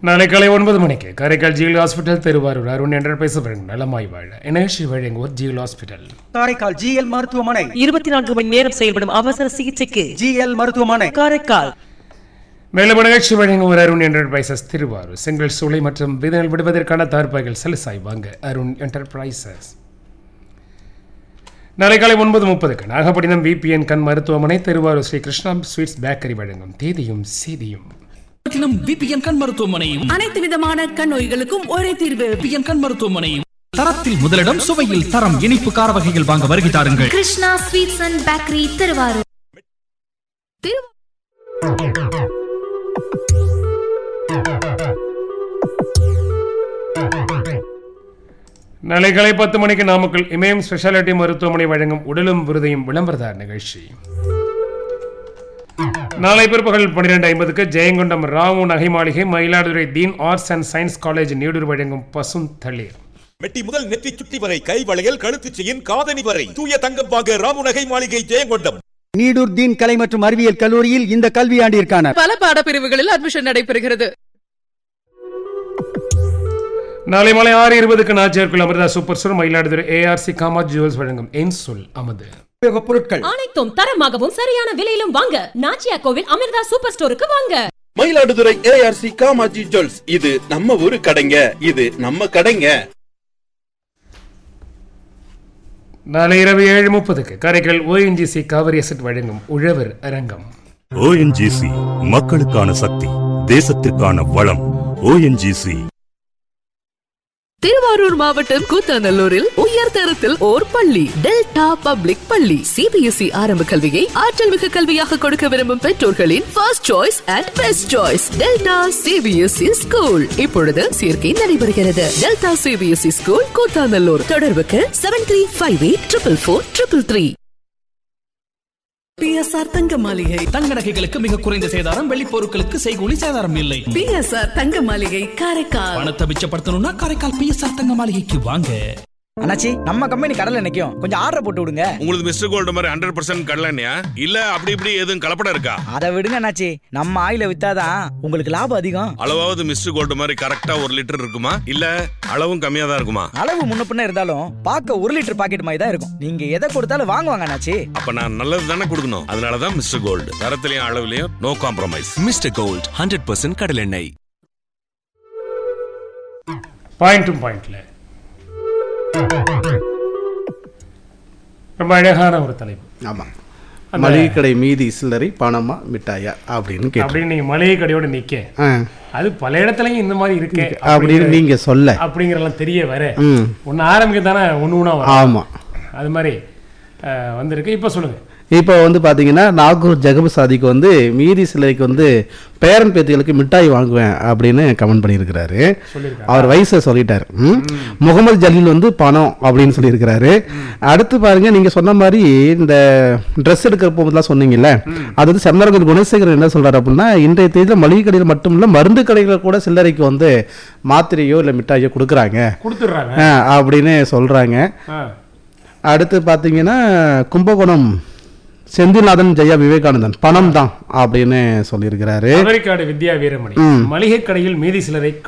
நாளை காலை ஒன்பது மணிக்கு Karaikal GL hospital Tiruvarur Arun enterprise வழங்கும் நலமாய் வாழ நிகழ்ச்சி வழங்குவோர் ஜிஎல் ஹாஸ்பிட்டல் காரைக்கால் ஜிஎல் மருத்துவமனை இருபத்தி நான்கு மணி நேரம் செயல்படும் அவசர சிகிச்சைக்கு ஜிஎல் மருத்துவமனை காரைக்கால் மேலும் நிகழ்ச்சி வழங்குவோர் அருண் என்டர்பிரைசஸ் திருவாரூர் செங்கல் சூளை மற்றும் விதனல் விடுவதற்கான தார்பாய்கள் சலுசாய் வாங்க அருண் என்டர்பிரைசஸ் நாளை காலை ஒன்பது முப்பதுக்கு நாகப்பட்டினம் விபிஎன் கண் மருத்துவமனை திருவாரூர் ஸ்ரீ கிருஷ்ணா ஸ்வீட்ஸ் பேக்கரி வழங்கும் தேதியும் சீதியும் பட்டினம் விபிஎன் கண் மருத்துவமனையும் அனைத்து விதமான கண் நோய்களுக்கும் ஒரே தீர்வு விபிஎன் கண் மருத்துவமனையும் தரத்தில் முதலிடம் சுவையில் தரம் இனிப்பு கார வகைகள் வாங்க வருகை தாருங்கள் Krishna sweets and bakery Tiruvarur நாளை காலை பத்து மணிக்கு நாமக்கல் இமயம் ஸ்பெஷாலிட்டி மருத்துவமனை வழங்கும் உடலும் விருதையும் விளம்பரதார் நிகழ்ச்சி நாளை பிற்பகல் பன்னிரெண்டு ஐம்பதுக்கு ஜெயங்கொண்டம் ராமு நகை மாளிகை Mayiladuthurai Deen arts and science college Needur வழங்கும் பசும் தளிர் மெட்டி முதல் நெற்றி சுட்டி வரை கை வளையல் கழுத்துச் செயின் காதணி வரை தூய தங்கம் வாங்க ராமுநகை மாளிகை ஜெயங்கொண்டம் நீடூர் தீன் கலை மற்றும் அறிவியல் கல்லூரியில் இந்த கல்வியாண்டிற்கான பல பாடப்பிரிவுகளில் அட்மிஷன் நடைபெறுகிறது நாளை மாலை ஆறு இருபதுக்கு நாச்சியார்குள் Amirtha super store Mayiladuthurai ARC காமா ஜுவல்ஸ் வழங்கும் என் சொல் அமது உபயோகப் பொருட்கள் அனைத்தும் தரமாகவும் சரியான விலையிலும் வாங்க நாச்சியா கோவில் அமிர்தா சூப்பர் ஸ்டோருக்கு வாங்க மயிலாடுதுறை ஏஆர்சி காமாஜி ஜுவல்ஸ் இது நம்ம ஊரு கடைங்க இது நம்ம கடைங்க நாளை இரவு ஏழு முப்பதுக்கு காரைக்கால் ஓஎன்ஜிசி காவிரி அசட் வழங்கும் உழவர் அரங்கம் ஓஎன்ஜிசி மக்களுக்கான சக்தி தேசத்திற்கான வளம் ஓஎன்ஜிசி திருவாரூர் மாவட்டம் கூத்தாநல்லூரில் உயர் தரத்தில் ஓர் பள்ளி டெல்டா பப்ளிக் பள்ளி சிபிஎஸ்இ ஆரம்ப கல்வியை ஆற்றல் மிகு கல்வியாக கொடுக்க விரும்பும் பெற்றோர்களின் first choice and best choice Delta CBSE school இப்பொழுது சேர்க்கை நடைபெறுகிறது டெல்டா சிபிஎஸ்இ ஸ்கூல் கூத்தாநல்லூர் தொடர்புக்கு seven three five eight triple four triple three BSR தங்க மாளிகை தங்க நகைகளுக்கு மிக குறைந்த சேதாரம் வெள்ளி பொருட்களுக்கு செய்கூலி சேதாரம் இல்லை பிஎஸ்ஆர் தங்க மாளிகை காரைக்கால் பணத்தை மிச்சப்படுத்தணும்னா காரைக்கால் பிஎஸ்ஆர் தங்க மாளிகைக்கு வாங்க அண்ணாச்சி நம்ம கம்பெனி கடல்ல நிக்கும் கொஞ்சம் ஆர்டர் போட்டு விடுங்க உங்களுக்கு மிஸ்டர் கோல்டு மாதிரி ஹண்ட்ரட் பர்சன்ட் கடலண்ணியா இல்ல அப்படி இப்படி எதுவும் கலப்படம் இருக்கா அதை விடுங்க அண்ணாச்சி நம்ம ஆயில வித்தாதான் உங்களுக்கு லாபம் அதிகம் அளவாவது மிஸ்டர் கோல்டு மாதிரி கரெக்டா ஒரு லிட்டர் இருக்குமா இல்ல அளவும் கம்மியா தான் இருக்குமா அளவு முன்ன பின்ன இருந்தாலும் பார்க்க ஒரு லிட்டர் பாக்கெட் மாதிரி தான் இருக்கும் நீங்க எதை கொடுத்தாலும் வாங்குவாங்க அண்ணாச்சி அப்ப நான் நல்லது தானே கொடுக்கணும் அதனாலதான் மிஸ்டர் கோல்டு தரத்திலையும் அளவுலயும் no compromise Mister Gold hundred percent கடல் எண்ணெய் பாயிண்ட்டும் பாயிண்ட்ல ரொம்ப அழகான ஒரு தலைப்பு ஆமா அந்த- மளிகை கடை மீதி சில்லறை பணமா மிட்டாயா அப்படின்னு கேட்டேன் அப்படின்னு நீங்க மளிகை கடையோட நிக்க ஆ, அது பல இடத்துலயும் இந்த மாதிரி இருக்கு அப்படின்னு நீங்க சொல்ல அப்படிங்கறதெல்லாம் தெரிய வர ம் ஒன்னு ஆரம்பிக்க தானே ஒண்ணு ஒண்ணா வரும் ஆமா அது மாதிரி அஹ், வந்திருக்கு இப்ப சொல்லுங்க இப்போ வந்து பாத்தீங்கன்னா நாகூர் ஜகபு சாதிக்கு வந்து மீதி சிலைக்கு வந்து பேரன் பேத்திகளுக்கு மிட்டாய் வாங்குவேன் அப்படின்னு கமெண்ட் பண்ணியிருக்கிறாரு சொல்லியிருக்காரு. அவர் வயசை சொல்லிட்டாரு ம். முகமது ஜலீல் வந்து பணம் அப்படின்னு சொல்லியிருக்கிறாரு அடுத்து பாருங்க நீங்க சொன்ன மாதிரி இந்த ட்ரெஸ் எடுக்கிற போதெல்லாம் சொன்னீங்கல்ல அது வந்து செம்மரகன் குணசேகரன் என்ன சொல்றாரு அப்படின்னா இன்றைய தேதியில் மளிகை கடையில் மட்டும் இல்ல மருந்து கடைகளில் கூட சில்லறைக்கு வந்து மாத்திரையோ இல்லை மிட்டாயோ கொடுக்குறாங்க கொடுத்துடுறாங்க ஆ, அப்படின்னு சொல்றாங்க ஆ. அடுத்து பார்த்தீங்கன்னா கும்பகோணம் செந்தில்நாதன் ஜெயா விவேகானந்தன் பணம் தான் அப்படின்னு சொல்லியிருக்கிறாரு அமெரிக்காடு வித்யா வீரமணி ம். மளிகை கடையில் மீதி சிலரை